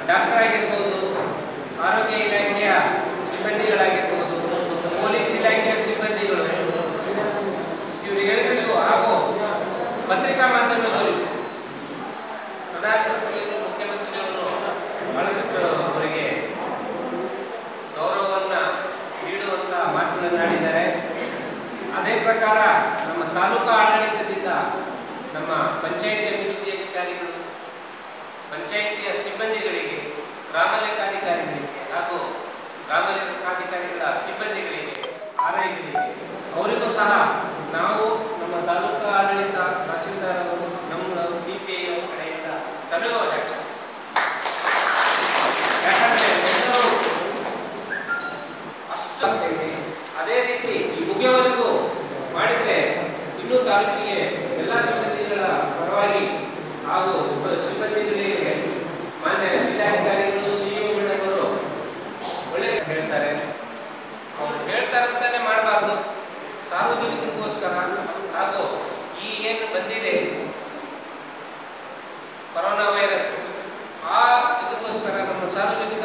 Doctor ಆಗಿರ್ಬೋದು ಆರೋಗ್ಯ ಇಲಾಖೆಯ ಸಿಬ್ಬಂದಿಗಳಾಗಿರ್ಬೋದು ಪೊಲೀಸ್ ಇಲಾಖೆಯ ಸಿಬ್ಬಂದಿಗಳು ಇವರಿಗೆಲ್ಲರಿಗೂ ಹಾಗೂ ಪತ್ರಿಕಾ ಮಾಧ್ಯಮದವರಿಗೂ ಪ್ರಧಾನಮಂತ್ರಿಯವರು ಮುಖ್ಯಮಂತ್ರಿಯವರು ಬಹಳಷ್ಟು ಅವರಿಗೆ ಗೌರವವನ್ನು ನೀಡುವಂಥ ಮಾತುಗಳನ್ನು ಆಡಿದ್ದಾರೆ ಅದೇ ಪ್ರಕಾರ ನಮ್ಮ ತಾಲೂಕು ಆಡಳಿತದಿಂದ ನಮ್ಮ ಪಂಚಾಯಿತಿ ಅಭಿವೃದ್ಧಿ ಅಧಿಕಾರಿಗಳು ಪಂಚಾಯಿತಿಯ ಸಿಬ್ಬಂದಿಗಳಿಗೆ ಗ್ರಾಮ ಲೆಕ್ಕಾಧಿಕಾರಿಗಳಿಗೆ ಹಾಗೂ ಗ್ರಾಮ ಲೆಕ್ಕಾಧಿಕಾರಿಗಳ ಸಿಬ್ಬಂದಿಗಳಿಗೆ ಆರ್ಐಗಳಿಗೆ ಅವರಿಗೂ ಸಹ ನಾವು ನಮ್ಮ ತಾಲೂಕು ಆಡಳಿತ ತಹಸೀಲ್ದಾರ್ ಅವರು ನಮ್ಮ ಸಿ ಪಿ ಐ ಕಡೆಯಿಂದ ಧನ್ಯವಾದ ಯಾಕಂದ್ರೆ ಎಲ್ಲರೂ ಅಷ್ಟು ಆಗ್ತಾ ಇದೆ. ಅದೇ ರೀತಿ ಈ ಮುಗಿಯವರೆಗೂ ಮಾಡಿದ್ರೆ ಇನ್ನೂ ತಾಲೂಕಿಗೆ ಎಲ್ಲ ಸಿಬ್ಬಂದಿಗಳ ಪರವಾಗಿ ಹಾಗೂ ಉಪ- ಸಿಬ್ಬಂದಿಗಳಿಗೆ ಮಾನ್ಯ ಜಿಲ್ಲಾಧಿಕಾರಿಗಳು ಸಿಇಒಗಳವರು ಒಳ್ಳೆ ಹೇಳ್ತಾರೆ ಅವ್ರು ಹೇಳ್ತಾರಂತಾನೆ ಮಾಡಬಾರ್ದು ಸಾರ್ವಜನಿಕರಿಗೋಸ್ಕರ ಹಾಗೂ ಈ ಏನು ಬಂದಿದೆ ಕೊರೋನಾ ವೈರಸ್ ಆ ಇದಕ್ಕೋಸ್ಕರ ನಮ್ಮ ಸಾರ್ವಜನಿಕ